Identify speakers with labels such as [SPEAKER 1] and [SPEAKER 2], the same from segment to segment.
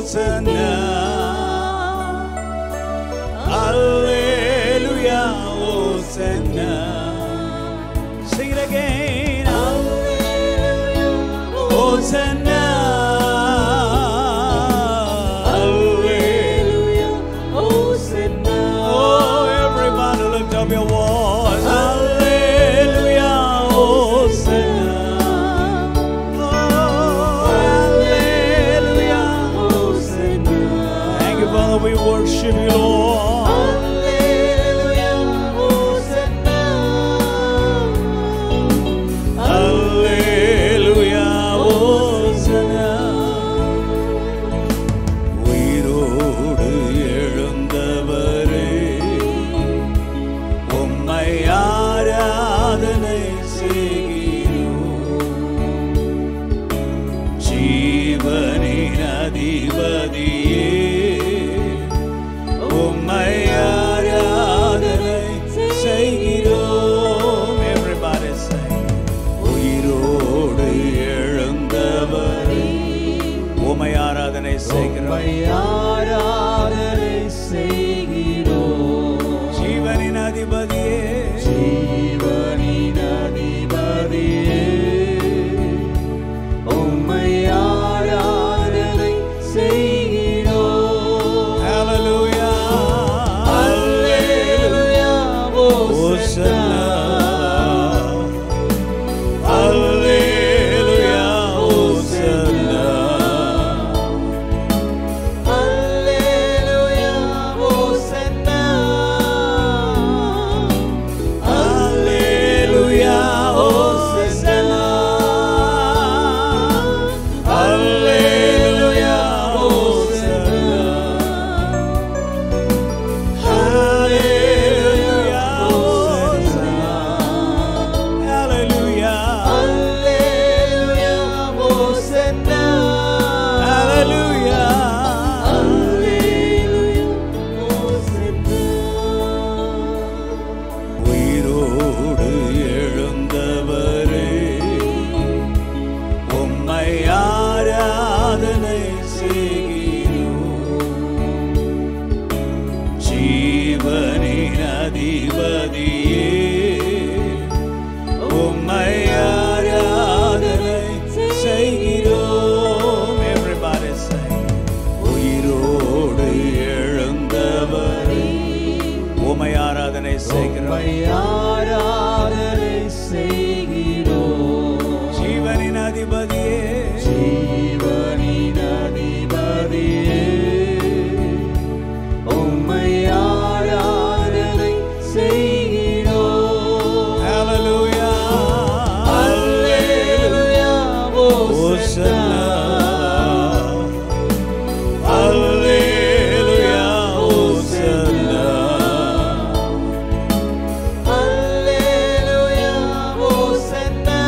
[SPEAKER 1] Hosanna. Hallelujah, Hosanna. Sing it again. Hosanna. Oh, everybody lift up your voice. Hallelujah, Hosanna. Oh, hallelujah, Hosanna. Thank you, Father. We worship you, Lord. Hallelujah, Hosanna. உயிரோடு எழுந்தவரே உம்மை ஆராதனை செய்கிறோம் ஜீவனின் அதிபதியே உம்மை ஆராதனை செய்கிறோம் everybody say உயிரோடு எழுந்தவரே உம்மை ஆராதனை செய்கிறோம்
[SPEAKER 2] ஆராதனை செய்கிறோம்
[SPEAKER 1] ஜீவனின் அதிபதியே
[SPEAKER 2] ஜீவனின் அதிபதியே உம்மை ஆராதனை செய்கிறோம்
[SPEAKER 1] Hallelujah.
[SPEAKER 2] அல்லேலூயா
[SPEAKER 1] Hosanna. Hallelujah. Hosanna.
[SPEAKER 2] அல்லேலூயா ஹோசன்னா
[SPEAKER 1] Hallelujah. Hosanna. Hallelujah. Hosanna. Hallelujah. Hosanna. Hallelujah.
[SPEAKER 2] அல்லேலூயா ஹோசன்னா
[SPEAKER 1] Hallelujah. உயிரோடு எழுந்தவரே உம்மை ஆராதனை செய்கிறோம் ஜீவனின் அதிபதியே உம்மை ஆராதனை செய்கிறோம் everybody say உயிரோடு எழுந்தவரே உம்மை ஆராதனை செய்கிறோம்
[SPEAKER 2] ஆராதனை செய்கிறோம்
[SPEAKER 1] ஜீவனின் அதிபதியே
[SPEAKER 2] ஜீவனின் அதிபதியே உம்மை ஆராதனை செய்கிறோம்
[SPEAKER 1] Hallelujah.
[SPEAKER 2] அல்லேலூயா
[SPEAKER 1] Hosanna. Hallelujah. Hosanna.
[SPEAKER 2] அல்லேலூயா ஹோசன்னா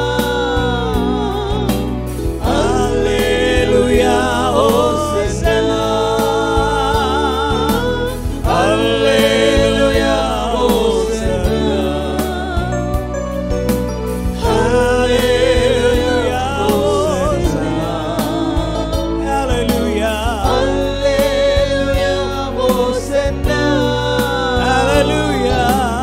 [SPEAKER 1] Hallelujah. Hosanna. Hallelujah. Hosanna. Hallelujah. Hosanna. Hallelujah.
[SPEAKER 2] அல்லேலூயா ஹோசன்னா
[SPEAKER 1] Hallelujah.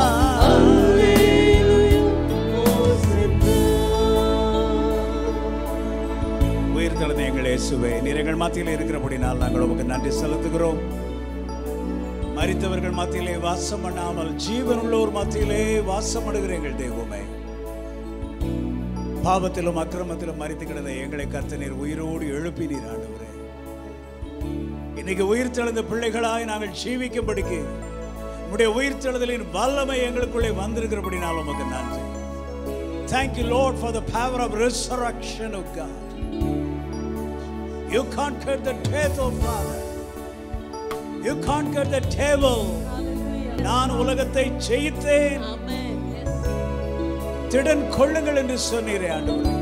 [SPEAKER 1] உயிர்த்தெழுந்த எங்கள் இயேசுவே நீர் எங்கள் மத்தியில் இருக்கிறபடினால் நாங்கள் உமக்கு நன்றி செலுத்துகிறோம் மரித்தவர்கள் மத்தியிலே வாசம் பண்ணாமல் ஜீவனுள்ளோர் மத்தியிலே வாசம் பண்ணுகிற எங்கள் தெய்வமே பாவத்திலும் அக்கிரமத்திலும் மறித்து கிடந்த எங்களை கர்த்த நீர் உயிரோடு எழுப்பினீர் ஆண்டவரே இன்னைக்கு உயிர்த்தெழுந்த பிள்ளைகளாய் நாங்கள் ஜீவிக்கும்படிக்கு உம்முடைய உயிர்த்தெழுதலின் வல்லமை எங்களுக்குள்ளே வந்திருக்கிறபடினால் உமக்கு நன்றி Thank you, Lord, for the power of resurrection of God. You conquered the death, oh Father. You conquered the devil. நான் உலகத்தை ஜெயித்தேன் திடன் கொள்ளுங்கள் என்று சொன்னீரே ஆண்டவரே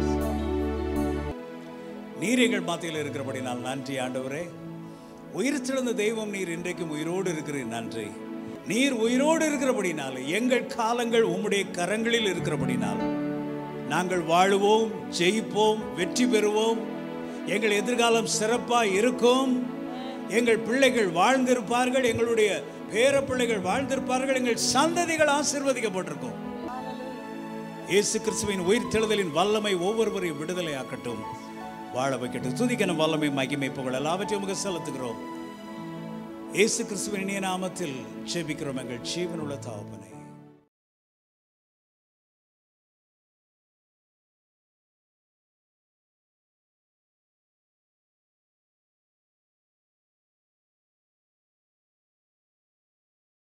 [SPEAKER 1] நீர் எங்கள் மத்தியில் இருக்கிறபடி நான் நன்றி ஆண்டவரே உயிர் திறந்த தெய்வம் நீர் இன்றைக்கும் உயிரோடு இருக்கிறீர் நன்றி நீர் உயிரோடு இருக்கிறபடினால் எங்கள் காலங்கள் உம்முடைய கரங்களில் இருக்கிறபடினால் நாங்கள் வாழுவோம் ஜெயிப்போம் வெற்றி பெறுவோம் எங்கள் எதிர்காலம் சிறப்பாக இருக்கும் எங்கள் பிள்ளைகள் வாழ்ந்திருப்பார்கள் எங்களுடைய பேர பிள்ளைகள் வாழ்ந்திருப்பார்கள் எங்கள் சந்ததிகள் ஆசீர்வதிக்கப்பட்டிருக்கும் இயேசு கிறிஸ்துவின் உயிர்த்தெழுதலின் வல்லமை ஒவ்வொருவரையும் விடுதலையாக்கட்டும் வாழ வைக்கட்டும் துதிக்கணும் வல்லமை மகிமை புகழ் எல்லாவற்றையும் உமக்கு செலுத்துகிறோம் இயேசு கிறிஸ்துவின் இனிய நாமத்தில் ஜெபிக்கிறோம் எங்கள் ஜீவனுள்ள தாவப்பன